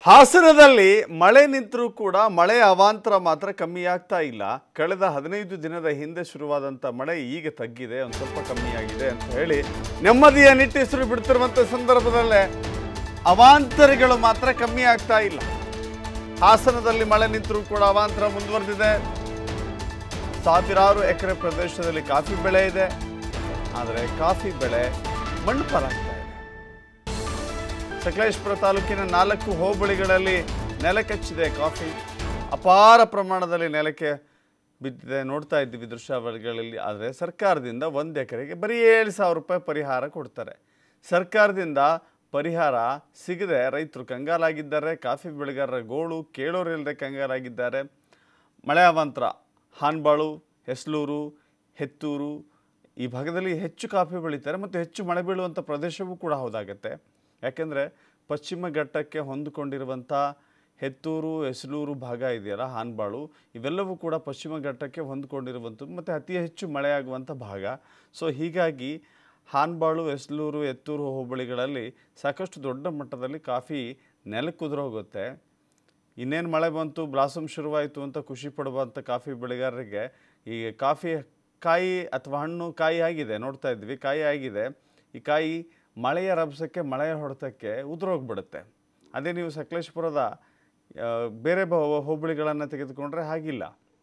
ಹಾಸನದಲ್ಲಿ ಮಳೆ ನಿಂತರೂ ಕೂಡ ಮಳೆ ಅವಾಂತರ ಮಾತ್ರ ಕಮ್ಮಿ ಆಗ್ತಾ ಇಲ್ಲ ಕಳೆದ ಹದಿನೈದು ದಿನದ ಹಿಂದೆ ಶುರುವಾದಂಥ ಮಳೆ ಈಗ ತಗ್ಗಿದೆ ಒಂದು ಸ್ವಲ್ಪ ಕಮ್ಮಿ ಆಗಿದೆ ಅಂತ ಹೇಳಿ ನೆಮ್ಮದಿಯ ನಿಟ್ಟುಸಿರು ಬಿಡ್ತಿರುವಂಥ ಸಂದರ್ಭದಲ್ಲೇ ಅವಾಂತರಗಳು ಮಾತ್ರ ಕಮ್ಮಿ ಆಗ್ತಾ ಇಲ್ಲ ಹಾಸನದಲ್ಲಿ ಮಳೆ ನಿಂತರೂ ಕೂಡ ಅವಾಂತರ ಮುಂದುವರೆದಿದೆ ಸಾವಿರಾರು ಎಕರೆ ಪ್ರದೇಶದಲ್ಲಿ ಕಾಫಿ ಬೆಳೆ ಇದೆ ಆದರೆ ಕಾಫಿ ಬೆಳೆ ಮಣ್ಣು ಪಾಲಾಗ್ತಾ ಇದೆ ಸಕಲೇಶ್ಪುರ ತಾಲೂಕಿನ ನಾಲ್ಕು ಹೋಬಳಿಗಳಲ್ಲಿ ನೆಲಕಚ್ಚಿದೆ ಕಾಫಿ ಅಪಾರ ಪ್ರಮಾಣದಲ್ಲಿ ನೆಲಕ್ಕೆ ಬಿದ್ದಿದೆ ನೋಡ್ತಾ ಇದ್ದೀವಿ ದೃಶ್ಯಾವಳಿಗಳಲ್ಲಿ ಆದರೆ ಸರ್ಕಾರದಿಂದ ಒಂದು ಎಕರೆಗೆ ಬರೀ ಏಳು ಸಾವಿರ ರೂಪಾಯಿ ಪರಿಹಾರ ಕೊಡ್ತಾರೆ ಸರ್ಕಾರದಿಂದ ಪರಿಹಾರ ಸಿಗದೆ ರೈತರು ಕಂಗಾಲಾಗಿದ್ದಾರೆ ಕಾಫಿ ಬೆಳೆಗಾರರ ಗೋಳು ಕೇಳೋರಿಲ್ಲದೆ ಕಂಗಾಲಾಗಿದ್ದಾರೆ ಮಳೆ ಅವಾಂತರ ಹಾನ್ಬಾಳು ಹೆಸ್ಲೂರು ಹೆತ್ತೂರು ಈ ಭಾಗದಲ್ಲಿ ಹೆಚ್ಚು ಕಾಫಿ ಬೆಳೀತಾರೆ ಮತ್ತು ಹೆಚ್ಚು ಮಳೆ ಬೀಳುವಂಥ ಪ್ರದೇಶವೂ ಕೂಡ ಹೌದಾಗತ್ತೆ ಯಾಕೆಂದರೆ ಪಶ್ಚಿಮ ಘಟ್ಟಕ್ಕೆ ಹೊಂದಿಕೊಂಡಿರುವಂಥ ಹೆತ್ತೂರು ಹೆಸಲೂರು ಭಾಗ ಇದೆಯಲ್ಲ ಹಾನ್ಬಾಳು ಇವೆಲ್ಲವೂ ಕೂಡ ಪಶ್ಚಿಮ ಘಟ್ಟಕ್ಕೆ ಹೊಂದಿಕೊಂಡಿರುವಂಥದ್ದು ಮತ್ತು ಅತಿ ಹೆಚ್ಚು ಮಳೆಯಾಗುವಂಥ ಭಾಗ ಸೊ ಹೀಗಾಗಿ ಹಾನ್ಬಾಳು ಹೆಸ್ಲೂರು ಎತ್ತೂರು ಹೋಬಳಿಗಳಲ್ಲಿ ಸಾಕಷ್ಟು ದೊಡ್ಡ ಮಟ್ಟದಲ್ಲಿ ಕಾಫಿ ನೆಲಕ್ಕುದುರೋಗುತ್ತೆ ಇನ್ನೇನು ಮಳೆ ಬಂತು ಬ್ಲಾಸಮ್ ಶುರುವಾಯಿತು ಅಂತ ಖುಷಿ ಪಡುವಂಥ ಕಾಫಿ ಬೆಳೆಗಾರರಿಗೆ ಈ ಕಾಫಿ ಕಾಯಿ ಅಥವಾ ಹಣ್ಣು ಕಾಯಿ ಆಗಿದೆ ನೋಡ್ತಾ ಇದ್ವಿ ಕಾಯಿ ಆಗಿದೆ ಈ ಕಾಯಿ ಮಳೆಯ ರಭಸಕ್ಕೆ ಮಳೆಯ ಹೊಡೆತಕ್ಕೆ ಉದುರೋಗ್ಬಿಡುತ್ತೆ ಅದೇ ನೀವು ಸಕಲೇಶ್ಪುರದ ಆ, ಬೇರೆ ಬ ಹೋಬಳಿಗಳನ್ನು ತೆಗೆದುಕೊಂಡ್ರೆ ಹಾಗಿಲ್ಲ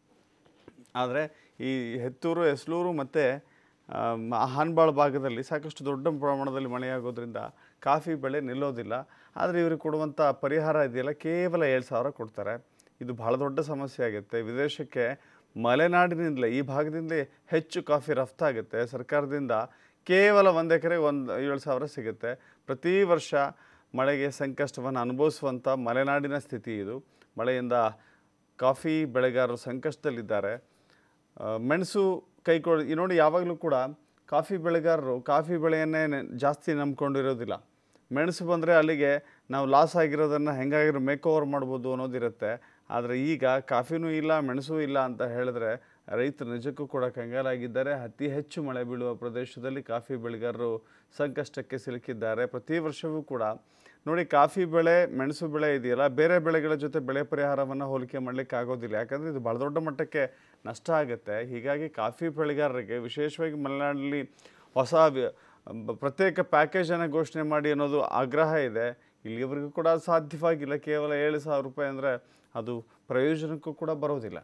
ಆದರೆ ಈ ಹೆತ್ತೂರು ಹೆಸ್ಲೂರು ಮತ್ತು ಹಾನ್ಬಾಳ್ ಭಾಗದಲ್ಲಿ ಸಾಕಷ್ಟು ದೊಡ್ಡ ಪ್ರಮಾಣದಲ್ಲಿ ಮಳೆಯಾಗೋದ್ರಿಂದ ಕಾಫಿ ಬೆಳೆ ನಿಲ್ಲೋದಿಲ್ಲ ಆದರೆ ಇವರು ಕೊಡುವಂಥ ಪರಿಹಾರ ಇದೆಯಲ್ಲ ಕೇವಲ ಏಳು ಸಾವಿರ ಕೊಡ್ತಾರೆ ಇದು ಬಹಳ ದೊಡ್ಡ ಸಮಸ್ಯೆ ಆಗುತ್ತೆ ವಿದೇಶಕ್ಕೆ ಮಲೆನಾಡಿನಿಂದಲೇ ಈ ಭಾಗದಿಂದಲೇ ಹೆಚ್ಚು ಕಾಫಿ ರಫ್ತಾಗುತ್ತೆ ಸರ್ಕಾರದಿಂದ ಕೇವಲ ಒಂದು ಎಕರೆ ಒಂದು ಏಳು ಸಾವಿರ ಸಿಗುತ್ತೆ ಪ್ರತಿ ವರ್ಷ ಮಳೆಗೆ ಸಂಕಷ್ಟವನ್ನು ಅನುಭವಿಸುವಂಥ ಮಲೆನಾಡಿನ ಸ್ಥಿತಿ ಇದು ಮಳೆಯಿಂದ ಕಾಫಿ ಬೆಳೆಗಾರರು ಸಂಕಷ್ಟದಲ್ಲಿದ್ದಾರೆ ಆ, ಮೆಣಸು ಕೈಕೊಳ್ ಈ ನೋಡಿ ಯಾವಾಗಲೂ ಕೂಡ ಕಾಫಿ ಬೆಳೆಗಾರರು ಕಾಫಿ ಬೆಳೆಯನ್ನೇ ನೆ- ಜಾಸ್ತಿ ನಂಬ್ಕೊಂಡಿರೋದಿಲ್ಲ ಮೆಣಸು ಬಂದರೆ ಅಲ್ಲಿಗೆ ನಾವು ಲಾಸ್ ಆಗಿರೋದನ್ನು ಹೆಂಗಾಗಿರೋ ಮೇಕ್ ಓವರ್ ಮಾಡ್ಬೋದು ಅನ್ನೋದಿರುತ್ತೆ ಆದರೆ ಈಗ ಕಾಫಿನೂ ಇಲ್ಲ ಮೆಣಸೂ ಇಲ್ಲ ಅಂತ ಹೇಳಿದ್ರೆ ರೈತರು ನಿಜಕ್ಕೂ ಕೂಡ ಕಂಗಾಲಾಗಿದ್ದಾರೆ ಅತಿ ಹೆಚ್ಚು ಮಳೆ ಬೀಳುವ ಪ್ರದೇಶದಲ್ಲಿ ಕಾಫಿ ಬೆಳೆಗಾರರು ಸಂಕಷ್ಟಕ್ಕೆ ಸಿಲುಕಿದ್ದಾರೆ ಪ್ರತಿ ವರ್ಷವೂ ಕೂಡ ನೋಡಿ ಕಾಫಿ ಬೆಳೆ ಮೆಣಸು ಬೆಳೆ ಇದೆಯಲ್ಲ ಬೇರೆ ಬೆಳೆಗಳ ಜೊತೆ ಬೆಳೆ ಪರಿಹಾರವನ್ನು ಹೋಲಿಕೆ ಮಾಡಲಿಕ್ಕೆ ಆಗೋದಿಲ್ಲ ಯಾಕಂದರೆ ಇದು ಭಾಳ ದೊಡ್ಡ ಮಟ್ಟಕ್ಕೆ ನಷ್ಟ ಆಗುತ್ತೆ ಹೀಗಾಗಿ ಕಾಫಿ ಬೆಳೆಗಾರರಿಗೆ ವಿಶೇಷವಾಗಿ ಮಲೆನಾಡಲ್ಲಿ ಹೊಸ ವಿ- ಬ- ಪ್ರತ್ಯೇಕ ಪ್ಯಾಕೇಜನ್ನು ಘೋಷಣೆ ಮಾಡಿ ಅನ್ನೋದು ಆಗ್ರಹ ಇದೆ ಇಲ್ಲಿಯವರೆಗೂ ಕೂಡ ಅದು ಸಾಧ್ಯವಾಗಿಲ್ಲ ಕೇವಲ ಏಳು ಸಾವಿರ ರೂಪಾಯಿ ಅಂದರೆ ಅದು ಪ್ರಯೋಜನಕ್ಕೂ ಕೂಡ ಬರೋದಿಲ್ಲ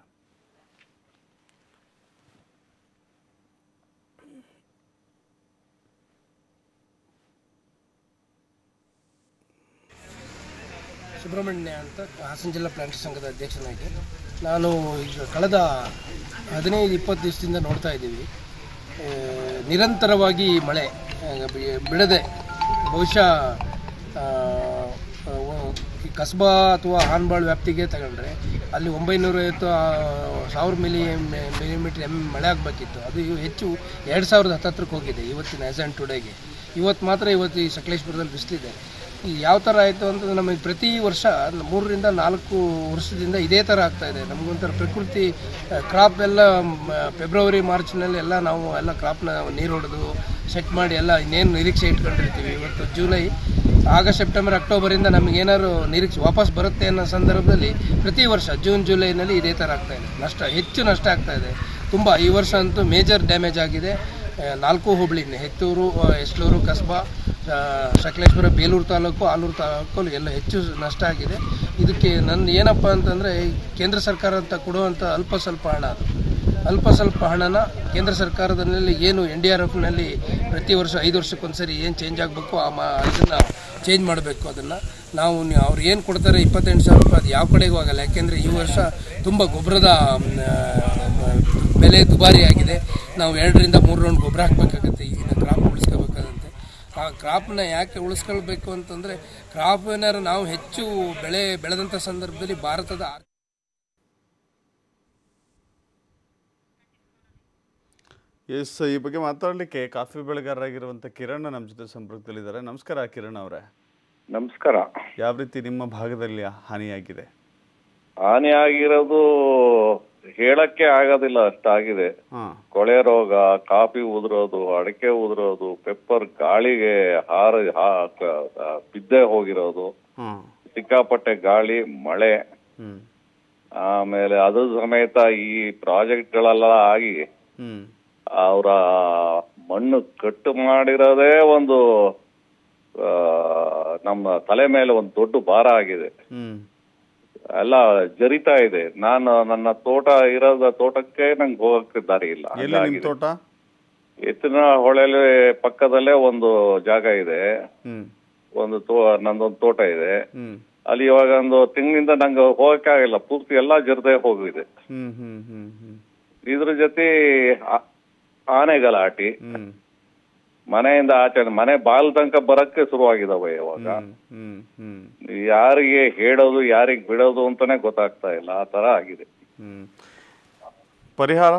ಸುಬ್ರಹ್ಮಣ್ಯ ಅಂತ ಹಾಸನ ಜಿಲ್ಲಾ ಪ್ಲಾಂಟ್ ಸಂಘದ ಅಧ್ಯಕ್ಷನಾಗಿ ನಾನು ಈಗ ಕಳೆದ ಹದಿನೈದು ಇಪ್ಪತ್ತು ದಿವಸದಿಂದ ನೋಡ್ತಾ ಇದ್ದೀವಿ ಆ, ನಿರಂತರವಾಗಿ ಮಳೆ ಆ, ಬಿ- ಬಿಡದೆ ಬಹುಶಃ ಆ, ಆ, ಈ ಕಸ್ಬಾ ಅಥವಾ ಹಾನ್ಬಾಳ್ ವ್ಯಾಪ್ತಿಗೆ ತಗೊಂಡ್ರೆ ಅಲ್ಲಿ ಒಂಬೈನೂರೈವತ್ತು ಆ, ಸಾವಿರ ಮಿಲಿ ಮಿಲಿಮೀಟರ್ ಎಮ್ ಮಳೆ ಆಗಬೇಕಿತ್ತು ಅದು ಇವು ಹೆಚ್ಚು ಎರಡು ಸಾವಿರದ ಹತ್ತತ್ರಕ್ಕೆ ಹೋಗಿದೆ ಇವತ್ತಿನ ಆ್ಯಸ್ ಆ್ಯಂಡ್ ಟುಡೇಗೆ ಇವತ್ತು ಮಾತ್ರ ಇವತ್ತು ಈ ಸಕಲೇಶ್ಪುರದಲ್ಲಿ ಬಿಸಿಲಿದೆ ಈ ಯಾವ ಥರ ಆಯಿತು ಅಂತಂದ್ರೆ ನಮಗೆ ಪ್ರತಿ ವರ್ಷ ಮೂರರಿಂದ ನಾಲ್ಕು ವರ್ಷದಿಂದ ಇದೇ ಥರ ಆಗ್ತಾ ಇದೆ ನಮಗೊಂಥರ ಪ್ರಕೃತಿ ಕ್ರಾಪ್ ಎಲ್ಲ ಮ್, ಫೆಬ್ರವರಿ ಮಾರ್ಚ್ನಲ್ಲಿ ಎಲ್ಲ ನಾವು ಎಲ್ಲ ಕ್ರಾಪ್ನ ನೀರು ಹೊಡೆದು ಸೆಟ್ ಮಾಡಿ ಎಲ್ಲ ಇನ್ನೇನು ನಿರೀಕ್ಷೆ ಇಟ್ಕೊಂಡಿರ್ತೀವಿ ಇವತ್ತು ಜುಲೈ ಆಗಸ್ಟ್ ಸೆಪ್ಟೆಂಬರ್ ಅಕ್ಟೋಬರಿಂದ ನಮಗೇನಾದ್ರು ನಿರೀಕ್ಷೆ ವಾಪಸ್ ಬರುತ್ತೆ ಅನ್ನೋ ಸಂದರ್ಭದಲ್ಲಿ ಪ್ರತಿ ವರ್ಷ ಜೂನ್ ಜುಲೈನಲ್ಲಿ ಇದೇ ಥರ ಆಗ್ತಾ ಇದೆ ನಷ್ಟ ಹೆಚ್ಚು ನಷ್ಟ ಆಗ್ತಾ ಇದೆ ತುಂಬ ಈ ವರ್ಷ ಅಂತೂ ಮೇಜರ್ ಡ್ಯಾಮೇಜ್ ಆಗಿದೆ ಆ, ನಾಲ್ಕು ಹೋಬಳಿನೇ ಹೆತ್ತೂರು ಆ, ಎಸ್ಲೂರು ಕಸ್ಬಾ ಆ, ಸಕಲೇಶ್ಪುರ ಬೇಲೂರು ತಾಲೂಕು ಆಲೂರು ತಾಲೂಕು ಎಲ್ಲ ಹೆಚ್ಚು ನಷ್ಟ ಆಗಿದೆ ಇದಕ್ಕೆ ನನ್ನ ಏನಪ್ಪ ಅಂತಂದರೆ ಕೇಂದ್ರ ಸರ್ಕಾರ ಅಂತ ಕೊಡುವಂಥ ಅಲ್ಪ ಸ್ವಲ್ಪ ಹಣ ಅದು ಅಲ್ಪ ಸ್ವಲ್ಪ ಹಣನ ಕೇಂದ್ರ ಸರ್ಕಾರದಲ್ಲಿ ಏನು ಎನ್ ಡಿ ಆರ್ ಎಫ್ನಲ್ಲಿ ಪ್ರತಿ ವರ್ಷ ಐದು ವರ್ಷಕ್ಕೊಂದ್ಸರಿ ಏನು ಚೇಂಜ್ ಆಗಬೇಕು ಆ ಮಾ ಇದನ್ನು ಚೇಂಜ್ ಮಾಡಬೇಕು ಅದನ್ನು ನಾವು ನಿ- ಅವ್ರು ಏನು ಕೊಡ್ತಾರೆ ಇಪ್ಪತ್ತೆಂಟು ಸಾವಿರ ರೂಪಾಯಿ ಅದು ಯಾವ ಕಡೆಗೂ ಆಗಲ್ಲ ಯಾಕೆಂದರೆ ಈ ವರ್ಷ ತುಂಬ ಗೊಬ್ಬರದ ಬೆಲೆ ದುಬಾರಿ ಆಗಿದೆ ನಾವು ಎರಡರಿಂದ ಮೂರು ರೌಂಡ್ ಗೊಬ್ಬರ ಹಾಕಬೇಕಾಗತ್ತೆ ಈಗಿನ ಕ್ರಾಪ್ ಉಳಿಸ್ಕೋಬೇಕಾದಂತೆ ಆ ಕ್ರಾಪ್ನ ಯಾಕೆ ಉಳಿಸ್ಕೊಳ್ಬೇಕು ಅಂತಂದರೆ ಕ್ರಾಪ್ ಏನಾದ್ರು ನಾವು ಹೆಚ್ಚು ಬೆಳೆ ಬೆಳೆದಂಥ ಸಂದರ್ಭದಲ್ಲಿ ಭಾರತದ ಆರ್ಥಿಕ ಎಸ್ ಈ ಬಗ್ಗೆ ಮಾತಾಡಲಿಕ್ಕೆ ಕಾಫಿ ಬೆಳೆಗಾರರಾಗಿರುವಂಥ ಕಿರಣ್ ನಮ್ಮ ಜೊತೆ ಸಂಪರ್ಕದಲ್ಲಿದ್ದಾರೆ ನಮಸ್ಕಾರ ಕಿರಣ್ ಅವರೇ ನಮಸ್ಕಾರ ಯಾವ ರೀತಿ ನಿಮ್ಮ ಭಾಗದಲ್ಲಿ ಹಾನಿಯಾಗಿದೆ ಹಾನಿ ಆಗಿರೋದು ಹೇಳಕ್ಕೆ ಆಗೋದಿಲ್ಲ ಅಷ್ಟಾಗಿದೆ ಹಾಂ ಕೊಳೆ ರೋಗ ಕಾಫಿ ಉದುರೋದು ಅಡಿಕೆ ಉದುರೋದು ಪೆಪ್ಪರ್ ಗಾಳಿಗೆ ಹಾರ ಹಾ- ಕ- ಆ, ಬಿದ್ದೆ ಹೋಗಿರೋದು ಹಾಂ ಸಿಕ್ಕಾಪಟ್ಟೆ ಗಾಳಿ ಮಳೆ ಹ್ಞೂ ಆಮೇಲೆ ಅದು ಸಮೇತ ಈ ಪ್ರಾಜೆಕ್ಟ್ಗಳೆಲ್ಲ ಆಗಿ ಹ್ಞೂ ಅವರ ಮಣ್ಣು ಕಟ್ಟು ಮಾಡಿರೋದೇ ಒಂದು ಆ, ನಮ್ಮ ತಲೆ ಮೇಲೆ ಒಂದು ದೊಡ್ಡ ಭಾರ ಆಗಿದೆ ಹ್ಞೂ ಎಲ್ಲ ಜರಿತಾ ಇದೆ ನಾನು ನನ್ನ ತೋಟ ಇರೋದ ತೋಟಕ್ಕೆ ನಂಗೆ ಹೋಗಕ್ಕೆ ದಾರಿ ಇಲ್ಲ ಎಲ್ಲಿ ನಿಮ್ಮ ಹಂಗಾಗಿದೆ. ತೋಟ ಎತ್ತಿನ ಹೊಳೆಲಿ ಪಕ್ಕದಲ್ಲೇ ಒಂದು ಜಾಗ ಇದೆ ಹ್ಞೂ ಒಂದು ತೋ ನಂದೊಂದು ತೋಟ ಇದೆ ಹ್ಞೂ ಅಲ್ಲಿ ಇವಾಗ ಒಂದು ತಿಂಗಳಿಂದ ನಂಗೆ ಹೋಗಕ್ಕೆ ಆಗಿಲ್ಲ ಪೂರ್ತಿ ಎಲ್ಲ ಜರ್ದೇ ಹೋಗಿದೆ ಹ್ಞೂ ಹ್ಞೂ ಹ್ಞೂ ಹ್ಞೂ ಇದ್ರ ಜೊತೆ ಆ- ಆನೆ ಗಲಾಟಿ ಹ್ಞೂ ಮನೆಯಿಂದ ಆಚೆ ಮನೆ ಬಾಲ್ ತನಕ ಬರಕ್ಕೆ ಶುರುವಾಗಿದಾವೆ ಇವಾಗ ಹ್ಞೂ ಹ್ಞೂ ಯಾರಿಗೆ ಹೇಳೋದು ಯಾರಿಗೆ ಬಿಡೋದು ಅಂತಾನೆ ಗೊತ್ತಾಗ್ತಾ ಇಲ್ಲ ಆ ತರ ಆಗಿದೆ ಹ್ಞೂ ಪರಿಹಾರ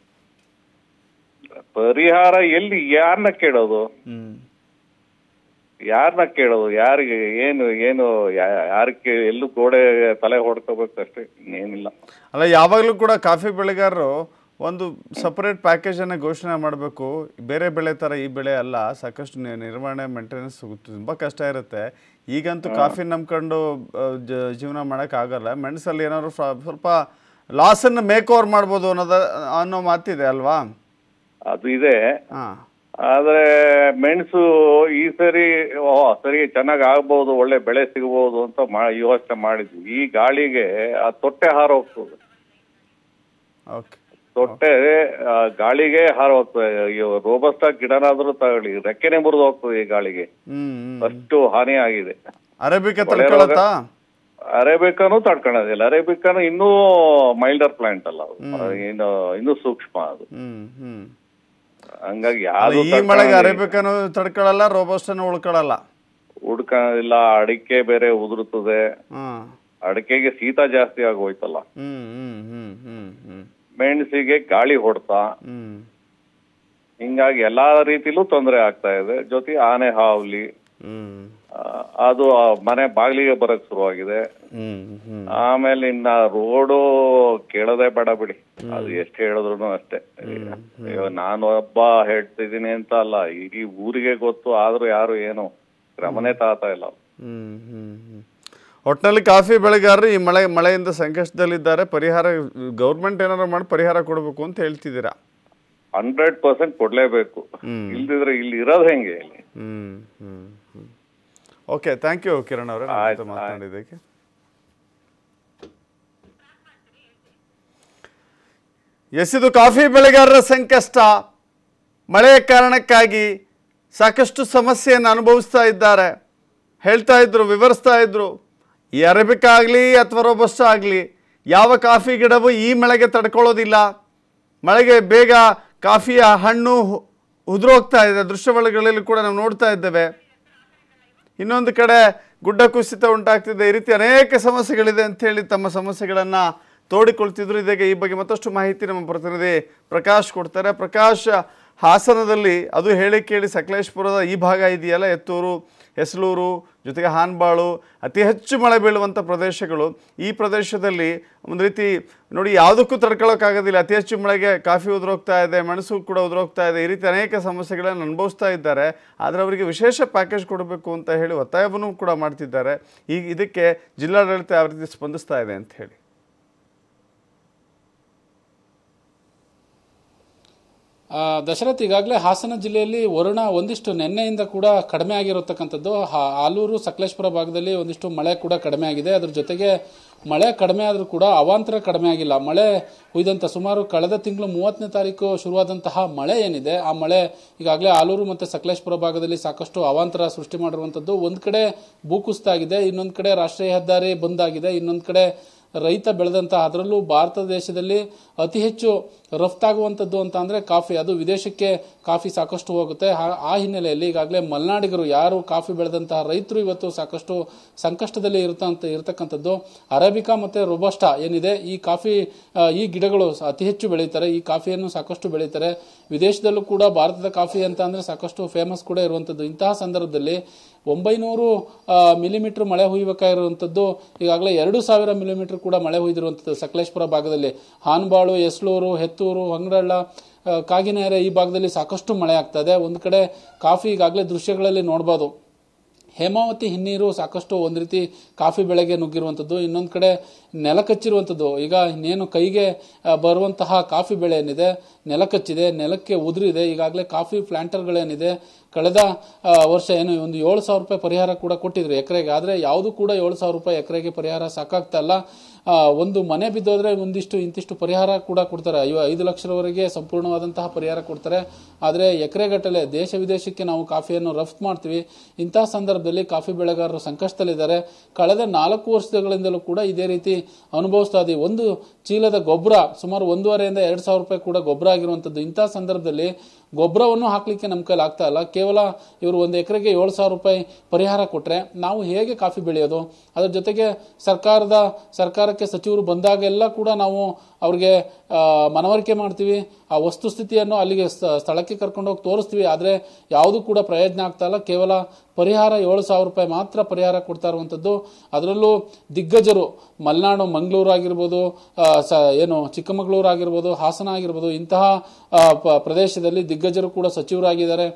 ಪರಿಹಾರ ಎಲ್ಲಿ ಯಾರನ್ನ ಕೇಳೋದು ಹ್ಞೂ ಯಾರನ್ನ ಕೇಳೋದು ಯಾರಿಗೆ ಏನು ಏನು ಯಾರಕ್ಕೆ ಎಲ್ಲೂ ಗೋಡೆ ತಲೆ ಹೊಡ್ಕೋಬೇಕಷ್ಟೇ ಇನ್ನೇನಿಲ್ಲ ಅಲ್ಲ ಯಾವಾಗಲೂ ಕೂಡ ಕಾಫಿ ಬೆಳೆಗಾರರು ಒಂದು ಸಪರೇಟ್ ಪ್ಯಾಕೇಜನ್ನು ಘೋಷಣೆ ಮಾಡಬೇಕು ಬೇರೆ ಬೆಳೆ ಥರ ಈ ಬೆಳೆ ಅಲ್ಲ ಸಾಕಷ್ಟು ನಿ- ನಿರ್ವಹಣೆ ಮೇಂಟೆನೆನ್ಸ್ ತುಂಬ ಕಷ್ಟ ಇರುತ್ತೆ ಈಗಂತೂ ಕಾಫಿ ನಂಬ್ಕೊಂಡು ಆ, ಜ- ಜೀವನ ಮಾಡೋಕ್ಕಾಗಲ್ಲ ಮೆಣಸಲ್ಲಿ ಏನಾದ್ರು ಫ್ರ- ಸ್ವಲ್ಪ ಲಾಸನ್ನು ಮೇಕ್ ಓವರ್ ಮಾಡ್ಬೋದು ಅನ್ನೋದ ಅನ್ನೋ ಮಾತಿದೆ ಅಲ್ವಾ ಅದು ಇದೆ ಹಾಂ ಆದ್ರೆ ಮೆಣಸು ಈ ಸರಿ ಓ ಸರಿ ಚೆನ್ನಾಗ್ ಆಗ್ಬಹುದು ಒಳ್ಳೆ ಬೆಳೆ ಸಿಗಬಹುದು ಅಂತ ಮಾ ಯೋಚನೆ ಮಾಡಿದ್ವಿ ಈ ಗಾಳಿಗೆ ಆ ತೊಟ್ಟೆ ಹಾರ ಹೋಗ್ತದೆ ಓಕೆ ತೊಟ್ಟೆ ಆ, ಗಾಳಿಗೆ ಹಾರ ಹೋಗ್ತದೆ ರೋಬಸ್ಟ ಗಿಡನಾದ್ರೂ ತಗೊಳ್ಳಿ ರೆಕ್ಕೆನೆ ಮುರಿದು ಹೋಗ್ತದೆ ಈ ಗಾಳಿಗೆ ಹ್ಞೂ ಹ್ಞೂ ಅಷ್ಟು ಹಾನಿ ಆಗಿದೆ ಅರೇಬಿಕ ತಡ್ಕೊಳತ್ತಾ ಅರೇಬಿಕಾನು ತಡ್ಕೊಳ್ಳೋದಿಲ್ಲ ಅರೇಬಿಕಾನು ಇನ್ನೂ ಮೈಲ್ಡರ್ ಪ್ಲಾಂಟ್ ಅಲ್ಲ ಅದು ಇನ್ನು ಇನ್ನೂ ಸೂಕ್ಷ್ಮ ಅದು ಹ್ಞೂ ಹ್ಞೂ ಹಂಗಾಗಿ ಅಲ್ಲ, ಯಾರು ಈ ಮಳೆಗೆ ಅರೇಬಿಕನು ತಡ್ಕೊಳ್ಳಲ್ಲ ರೋಬೋಸ್ಟನ್ನು ಉಳ್ಕೊಳ್ಳಲ್ಲ ಹುಡ್ಕೊಳ್ಳೋದಿಲ್ಲ ಅಡಿಕೆ ಬೇರೆ ಉದುರುತ್ತದೆ ಹಾಂ ಅಡಿಕೆಗೆ ಶೀತ ಜಾಸ್ತಿ ಆಗೋಯ್ತಲ್ಲ ಹ್ಮ್ ಹ್ಮ್ ಹ್ಮ್ ಹ್ಮ್ ಹ್ಮ್ ಮೆಣಸಿಗೆ ಗಾಳಿ ಹೊಡ್ತಾ ಹ್ಮ್ ಹಿಂಗಾಗಿ ಎಲ್ಲಾ ರೀತಿಲೂ ತೊಂದರೆ ಆಗ್ತಾ ಇದೆ ಜೊತೆ ಆನೆ ಹಾವ್ಲಿ ಹ್ಮ್ ಆ, ಅದು ಆ ಮನೆ ಬಾಗಿಲಿಗೆ ಬರಕ್ ಶುರುವಾಗಿದೆ ಹ್ಮ್ ಹ್ಮ್ ಆಮೇಲೆ ಇನ್ನ ರೋಡು ಕೇಳೋದೇ ಬೇಡ ಬಿಡಿ ಅದು ಎಷ್ಟು ಹೇಳಿದ್ರು ಅಷ್ಟೇ ಅಯ್ಯೋ ನಾನು ಒಬ್ಬ ಹೇಳ್ತಿದ್ದೀನಿ ಅಂತ ಅಲ್ಲ ಇಡೀ ಊರಿಗೆ ಗೊತ್ತು ಆದ್ರೂ ಯಾರು ಏನು ಕ್ರಮನೇ ತಾತಾ ಇಲ್ಲ ಹ್ಮ್ ಹ್ಮ್ ಹ್ಮ್ ಒಟ್ಟಿನಲ್ಲಿ ಕಾಫಿ ಬೆಳೆಗಾರರು ಈ ಮಳೆ ಮಳೆಯಿಂದ ಸಂಕಷ್ಟದಲ್ಲಿದ್ದಾರೆ ಪರಿಹಾರ ಗೌರ್ಮೆಂಟ್ ಏನಾದ್ರು ಮಾಡಿ ಪರಿಹಾರ ಕೊಡಬೇಕು ಅಂತ ಹೇಳ್ತಿದ್ದೀರಾ ಹಂಡ್ರೆಡ್ ಪರ್ಸೆಂಟ್ ಕೊಡ್ಲೇಬೇಕು ಹ್ಮ್. ಇಲ್ದಿದ್ರೆ ಇಲ್ಲಿ ಇರೋದು ಹೆಂಗೆ ಇಲ್ಲಿ hmm hmm hmm okay thank you Kiran ಅವರೇ ನಮ್ಮ ಜೊತೆ ಮಾತನಾಡಿದ್ದಕ್ಕೆ ಎಸ್ ಇದು ಕಾಫಿ ಬೆಳೆಗಾರರ ಸಂಕಷ್ಟ ಮಳೆಯ ಕಾರಣಕ್ಕಾಗಿ ಸಾಕಷ್ಟು ಸಮಸ್ಯೆಯನ್ನು ಅನುಭವಿಸ್ತಾ ಇದ್ದಾರೆ ಹೇಳ್ತಾ ಇದ್ರು ವಿವರಿಸ್ತಾ ಇದ್ರು ಈ ಅರೇಬಿಕ್ ಆಗಲಿ ಅಥವಾ ರೋಬಸ್ಟ ಆಗಲಿ ಯಾವ ಕಾಫಿ ಗಿಡವೂ ಈ ಮಳೆಗೆ ತಡ್ಕೊಳ್ಳೋದಿಲ್ಲ ಮಳೆಗೆ ಬೇಗ ಕಾಫಿಯ ಹಣ್ಣು ಹು- ಉದುರೋಗ್ತಾ ಇದೆ ದೃಶ್ಯಾವಳಿಗಳಲ್ಲಿ ಕೂಡ ನಾವು ನೋಡ್ತಾ ಇದ್ದೇವೆ ಇನ್ನೊಂದು ಕಡೆ ಗುಡ್ಡ ಕುಸಿತ ಉಂಟಾಗ್ತಿದೆ ಈ ರೀತಿ ಅನೇಕ ಸಮಸ್ಯೆಗಳಿದೆ ಅಂತ ಹೇಳಿ ತಮ್ಮ ಸಮಸ್ಯೆಗಳನ್ನು ತೋಡಿಕೊಳ್ತಿದ್ರು ಇದೀಗ ಈ ಬಗ್ಗೆ ಮತ್ತಷ್ಟು ಮಾಹಿತಿ ನಮ್ಮ ಪ್ರತಿನಿಧಿ ಪ್ರಕಾಶ್ ಕೊಡ್ತಾರೆ ಪ್ರಕಾಶ್ ಹಾಸನದಲ್ಲಿ ಅದು ಹೇಳಿ ಕೇಳಿ ಸಕಲೇಶ್ಪುರದ ಈ ಭಾಗ ಇದೆಯಲ್ಲ ಎತ್ತೂರು ಹೆಸಲೂರು ಜೊತೆಗೆ ಹಾನ್ಬಾಳು ಅತಿ ಹೆಚ್ಚು ಮಳೆ ಬೀಳುವಂಥ ಪ್ರದೇಶಗಳು ಈ ಪ್ರದೇಶದಲ್ಲಿ ಒಂದು ರೀತಿ ನೋಡಿ ಯಾವುದಕ್ಕೂ ತಡ್ಕೊಳ್ಳೋಕ್ಕಾಗೋದಿಲ್ಲ ಅತಿ ಹೆಚ್ಚು ಮಳೆಗೆ ಕಾಫಿ ಉದುರೋಗ್ತಾ ಇದೆ ಮೆಣಸು ಕೂಡ ಉದುರೋಗ್ತಾ ಇದೆ ಈ ರೀತಿ ಅನೇಕ ಸಮಸ್ಯೆಗಳನ್ನು ಅನುಭವಿಸ್ತಾ ಇದ್ದಾರೆ ಆದರೆ ಅವರಿಗೆ ವಿಶೇಷ ಪ್ಯಾಕೇಜ್ ಕೊಡಬೇಕು ಅಂತ ಹೇಳಿ ಒತ್ತಾಯವನ್ನು ಕೂಡ ಮಾಡ್ತಿದ್ದಾರೆ ಈಗ ಇದಕ್ಕೆ ಜಿಲ್ಲಾಡಳಿತ ಯಾವ ರೀತಿ ಸ್ಪಂದಿಸ್ತಾ ಇದೆ ಅಂತ ಹೇಳಿ ಆ, ದಶರಥ್ ಈಗಾಗಲೇ ಹಾಸನ ಜಿಲ್ಲೆಯಲ್ಲಿ ವರುಣ ಒಂದಿಷ್ಟು ನಿನ್ನೆಯಿಂದ ಕೂಡ ಕಡಿಮೆ ಆಗಿರತಕ್ಕಂಥದ್ದು ಹಾ- ಆಲೂರು ಸಕಲೇಶ್ಪುರ ಭಾಗದಲ್ಲಿ ಒಂದಿಷ್ಟು ಮಳೆ ಕೂಡ ಕಡಿಮೆ ಆಗಿದೆ ಅದ್ರ ಜೊತೆಗೆ ಮಳೆ ಕಡಿಮೆ ಆದರೂ ಕೂಡ ಅವಾಂತರ ಕಡಿಮೆ ಆಗಿಲ್ಲ ಮಳೆ ಹುಯ್ದಂಥ ಸುಮಾರು ಕಳೆದ ತಿಂಗಳು ಮೂವತ್ತನೇ ತಾರೀಕು ಶುರುವಾದಂತಹ ಮಳೆ ಏನಿದೆ ಆ ಮಳೆ ಈಗಾಗಲೇ ಆಲೂರು ಮತ್ತು ಸಕಲೇಶ್ಪುರ ಭಾಗದಲ್ಲಿ ಸಾಕಷ್ಟು ಅವಾಂತರ ಸೃಷ್ಟಿ ಮಾಡಿರುವಂಥದ್ದು ಒಂದು ಕಡೆ ಭೂಕುಸಿತ ಆಗಿದೆ ಇನ್ನೊಂದು ಕಡೆ ರಾಷ್ಟ್ರೀಯ ಹೆದ್ದಾರಿ ಬಂದ್ ಆಗಿದೆ ಇನ್ನೊಂದು ಕಡೆ ರೈತ ಬೆಳೆದಂತಹ ಅದರಲ್ಲೂ ಭಾರತ ದೇಶದಲ್ಲಿ ಅತಿ ಹೆಚ್ಚು ರಫ್ತಾಗುವಂಥದ್ದು ಅಂತ ಅಂದರೆ ಕಾಫಿ ಅದು ವಿದೇಶಕ್ಕೆ ಕಾಫಿ ಸಾಕಷ್ಟು ಹೋಗುತ್ತೆ ಆ- ಆ ಹಿನ್ನೆಲೆಯಲ್ಲಿ ಈಗಾಗಲೇ ಮಲೆನಾಡಿಗರು ಯಾರು ಕಾಫಿ ಬೆಳೆದಂತಹ ರೈತರು ಇವತ್ತು ಸಾಕಷ್ಟು ಸಂಕಷ್ಟದಲ್ಲಿ ಇರ್ತಂತ ಇರತಕ್ಕಂಥದ್ದು ಅರೇಬಿಕಾ ಮತ್ತು ರೊಬಸ್ಟಾ ಏನಿದೆ ಈ ಕಾಫಿ ಆ, ಈ ಗಿಡಗಳು ಸ- ಅತಿ ಹೆಚ್ಚು ಬೆಳೀತಾರೆ ಈ ಕಾಫಿಯನ್ನು ಸಾಕಷ್ಟು ಬೆಳೀತಾರೆ ವಿದೇಶದಲ್ಲೂ ಕೂಡ ಭಾರತದ ಕಾಫಿ ಅಂತ ಅಂದರೆ ಸಾಕಷ್ಟು ಫೇಮಸ್ ಕೂಡ ಇರುವಂಥದ್ದು ಇಂತಹ ಸಂದರ್ಭದಲ್ಲಿ ಒಂಬೈನೂರು ಮಿಲಿಮೀಟರ್ ಮಳೆ ಹುಯ್ಯಬೇಕಾಗಿರುವಂಥದ್ದು ಈಗಾಗಲೇ ಎರಡು ಸಾವಿರ ಮಿಲಿಮೀಟರ್ ಕೂಡ ಮಳೆ ಹುಯ್ದಿರುವಂಥದ್ದು ಸಕಲೇಶ್ಪುರ ಭಾಗದಲ್ಲಿ ಹಾನ್ಬಾಳು ಎಸ್ಲೂರು ಹೆತ್ತೂರು ಹೊಂಗಡಳ್ಳ ಆ, ಕಾಗಿನೆರೆ ಈ ಭಾಗದಲ್ಲಿ ಸಾಕಷ್ಟು ಮಳೆ ಆಗ್ತಾ ಇದೆ ಒಂದು ಕಡೆ ಕಾಫಿ ಈಗಾಗಲೇ ದೃಶ್ಯಗಳಲ್ಲಿ ನೋಡ್ಬೋದು ಹೇಮಾವತಿ ಹಿನ್ನೀರು ಸಾಕಷ್ಟು ಒಂದು ರೀತಿ ಕಾಫಿ ಬೆಳೆಗೆ ನುಗ್ಗಿರುವಂಥದ್ದು ಇನ್ನೊಂದು ಕಡೆ ನೆಲ ಕಚ್ಚಿರುವಂಥದ್ದು ಈಗ ಇನ್ನೇನು ಕೈಗೆ ಆ, ಬರುವಂತಹ ಕಾಫಿ ಬೆಳೆ ಏನಿದೆ ನೆಲ ಕಚ್ಚಿದೆ ನೆಲಕ್ಕೆ ಉದುರಿದೆ ಈಗಾಗಲೇ ಕಾಫಿ ಪ್ಲಾಂಟರ್ಗಳೇನಿದೆ ಕಳೆದ ಆ, ವರ್ಷ ಏನು ಒಂದು ಏಳು ಸಾವಿರ ರೂಪಾಯಿ ಪರಿಹಾರ ಕೂಡ ಕೊಟ್ಟಿದ್ರು ಎಕರೆಗೆ ಆದರೆ ಯಾವುದು ಕೂಡ ಏಳು ಸಾವಿರ ರೂಪಾಯಿ ಎಕರೆಗೆ ಪರಿಹಾರ ಸಾಕಾಗ್ತಾ ಇಲ್ಲ ಆ, ಒಂದು ಮನೆ ಬಿದ್ದೋದ್ರೆ ಒಂದಿಷ್ಟು ಇಂತಿಷ್ಟು ಪರಿಹಾರ ಕೂಡ ಕೊಡ್ತಾರೆ ಐವ ಐದು ಲಕ್ಷದವರೆಗೆ ಸಂಪೂರ್ಣವಾದಂತಹ ಪರಿಹಾರ ಕೊಡ್ತಾರೆ ಆದರೆ ಎಕರೆಗಟ್ಟಲೆ ದೇಶ ವಿದೇಶಕ್ಕೆ ನಾವು ಕಾಫಿಯನ್ನು ರಫ್ತು ಮಾಡ್ತೀವಿ ಇಂತಹ ಸಂದರ್ಭದಲ್ಲಿ ಕಾಫಿ ಬೆಳೆಗಾರರು ಸಂಕಷ್ಟದಲ್ಲಿದ್ದಾರೆ ಕಳೆದ ನಾಲ್ಕು ವರ್ಷಗಳಿಂದಲೂ ಕೂಡ ಇದೇ ರೀತಿ ಅನುಭವಿಸ್ತಾ ಇದ್ದೀವಿ ಒಂದು ಚೀಲದ ಗೊಬ್ಬರ ಸುಮಾರು ಒಂದೂವರೆಯಿಂದ ಎರಡು ಸಾವಿರ ರೂಪಾಯಿ ಕೂಡ ಗೊಬ್ಬರ ಆಗಿರುವಂಥದ್ದು ಇಂತಹ ಸಂದರ್ಭದಲ್ಲಿ ಗೊಬ್ಬರವನ್ನು ಹಾಕಲಿಕ್ಕೆ ನಮ್ಮ ಕೈಲಿ ಆಗ್ತಾ ಇಲ್ಲ ಕೇವಲ ಇವರು ಒಂದು ಎಕರೆಗೆ ಏಳು ಸಾವಿರ ರೂಪಾಯಿ ಪರಿಹಾರ ಕೊಟ್ಟರೆ ನಾವು ಹೇಗೆ ಕಾಫಿ ಬೆಳೆಯೋದು ಅದರ ಜೊತೆಗೆ ಸರ್ಕಾರದ ಸರ್ಕಾರಕ್ಕೆ ಸಚಿವರು ಬಂದಾಗೆಲ್ಲ ಕೂಡ ನಾವು ಅವ್ರಿಗೆ ಆ, ಮನವರಿಕೆ ಮಾಡ್ತೀವಿ ಆ ವಸ್ತುಸ್ಥಿತಿಯನ್ನು ಅಲ್ಲಿಗೆ ಸ್ಥ- ಸ್ಥಳಕ್ಕೆ ಕರ್ಕೊಂಡು ಹೋಗಿ ತೋರಿಸ್ತೀವಿ ಆದರೆ ಯಾವುದೂ ಕೂಡ ಪ್ರಯೋಜನ ಆಗ್ತಾ ಇಲ್ಲ ಕೇವಲ ಪರಿಹಾರ ಏಳು ಸಾವಿರ ರೂಪಾಯಿ ಮಾತ್ರ ಪರಿಹಾರ ಕೊಡ್ತಾ ಇರುವಂಥದ್ದು ಅದರಲ್ಲೂ ದಿಗ್ಗಜರು ಮಲೆನಾಡು ಮಂಗಳೂರು ಆಗಿರ್ಬೋದು ಆ, ಸ ಏನು ಚಿಕ್ಕಮಗಳೂರು ಆಗಿರ್ಬೋದು ಹಾಸನ ಆಗಿರ್ಬೋದು ಇಂತಹ ಆ, ಪ- ಪ್ರದೇಶದಲ್ಲಿ ದಿಗ್ಗಜರು ಕೂಡ ಸಚಿವರಾಗಿದ್ದಾರೆ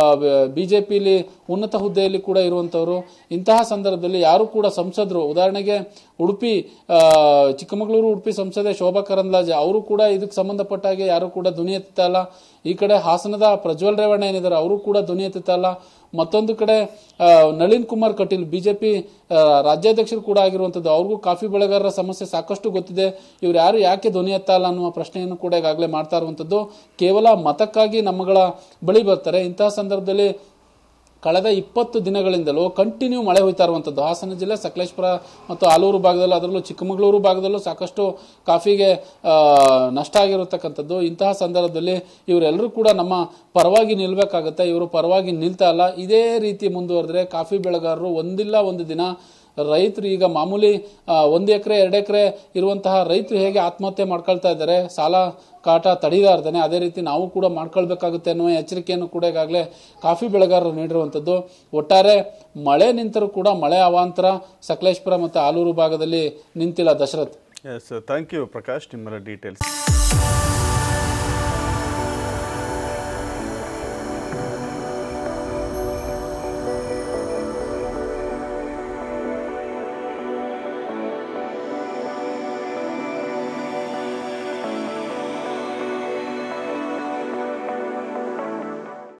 ಬಿ ಜೆ ಪಿಲಿ ಉನ್ನತ ಹುದ್ದೆಯಲ್ಲಿ ಕೂಡ ಇರುವಂಥವರು ಇಂತಹ ಸಂದರ್ಭದಲ್ಲಿ ಯಾರು ಕೂಡ ಸಂಸದರು ಉದಾಹರಣೆಗೆ ಉಡುಪಿ ಆ, ಚಿಕ್ಕಮಗಳೂರು ಉಡುಪಿ ಸಂಸದೆ ಶೋಭಾ ಕರಂದ್ಲಾಜೆ ಅವರು ಕೂಡ ಇದಕ್ಕೆ ಸಂಬಂಧಪಟ್ಟ ಹಾಗೆ ಯಾರು ಕೂಡ ಧ್ವನಿ ಎತ್ತುತ್ತಾ ಇಲ್ಲ ಈ ಕಡೆ ಹಾಸನದ ಪ್ರಜ್ವಲ್ ರೇವಣ್ಣ ಏನಿದ್ದಾರೆ ಅವರು ಕೂಡ ಧ್ವನಿ ಎತ್ತುತ್ತಾ ಇಲ್ಲ ಮತ್ತೊಂದು ಕಡೆ ಆ, ನಳಿನ್ ಕುಮಾರ್ ಕಟೀಲ್ ಬಿಜೆಪಿ ರಾಜ್ಯಾಧ್ಯಕ್ಷರು ಕೂಡ ಆಗಿರುವಂಥದ್ದು ಅವ್ರಿಗೂ ಕಾಫಿ ಬೆಳೆಗಾರರ ಸಮಸ್ಯೆ ಸಾಕಷ್ಟು ಗೊತ್ತಿದೆ ಇವ್ರು ಯಾರು ಯಾಕೆ ಧ್ವನಿ ಎತ್ತಾ ಇಲ್ಲ ಅನ್ನುವ ಪ್ರಶ್ನೆಯನ್ನು ಕೂಡ ಈಗಾಗಲೇ ಮಾಡ್ತಾ ಇರುವಂಥದ್ದು ಕೇವಲ ಮತಕ್ಕಾಗಿ ನಮ್ಮಗಳ ಬಳಿ ಬರ್ತಾರೆ ಇಂತಹ ಸಂದರ್ಭದಲ್ಲಿ ಕಳೆದ ಇಪ್ಪತ್ತು ದಿನಗಳಿಂದಲೂ ಕಂಟಿನ್ಯೂ ಮಳೆ ಹೋಯ್ತಾ ಇರುವಂಥದ್ದು ಹಾಸನ ಜಿಲ್ಲೆ ಸಕಲೇಶ್ಪುರ ಮತ್ತು ಆಲೂರು ಭಾಗದಲ್ಲೂ ಅದರಲ್ಲೂ ಚಿಕ್ಕಮಗಳೂರು ಭಾಗದಲ್ಲೂ ಸಾಕಷ್ಟು ಕಾಫಿಗೆ ಆ, ನಷ್ಟ ಆಗಿರತಕ್ಕಂಥದ್ದು ಇಂತಹ ಸಂದರ್ಭದಲ್ಲಿ ಇವರೆಲ್ಲರೂ ಕೂಡ ನಮ್ಮ ಪರವಾಗಿ ನಿಲ್ಬೇಕಾಗತ್ತೆ ಇವರು ಪರವಾಗಿ ನಿಲ್ತಾ ಇಲ್ಲ ಇದೇ ರೀತಿ ಮುಂದುವರೆದ್ರೆ ಕಾಫಿ ಬೆಳೆಗಾರರು ಒಂದಿಲ್ಲ ಒಂದು ದಿನ ರೈತರು ಈಗ ಮಾಮೂಲಿ ಆ, ಒಂದು ಎಕರೆ ಎರಡು ಎಕರೆ ಇರುವಂತಹ ರೈತರು ಹೇಗೆ ಆತ್ಮಹತ್ಯೆ ಮಾಡ್ಕೊಳ್ತಾ ಇದ್ದಾರೆ ಸಾಲ ಕಾಟ ತಡೀತಾ ಇರ್ತಾನೆ ಅದೇ ರೀತಿ ನಾವು ಕೂಡ ಮಾಡ್ಕೊಳ್ಬೇಕಾಗುತ್ತೆ ಅನ್ನುವ ಎಚ್ಚರಿಕೆಯನ್ನು ಕೂಡ ಈಗಾಗಲೇ ಕಾಫಿ ಬೆಳೆಗಾರರು ನೀಡಿರುವಂಥದ್ದು ಒಟ್ಟಾರೆ ಮಳೆ ನಿಂತರೂ ಕೂಡ ಮಳೆ ಅವಾಂತರ ಸಕಲೇಶ್ಪುರ ಮತ್ತು ಆಲೂರು ಭಾಗದಲ್ಲಿ ನಿಂತಿಲ್ಲ Dasharath S thank you Prakash ನಿಮ್ಮರ ಡೀಟೇಲ್ಸ್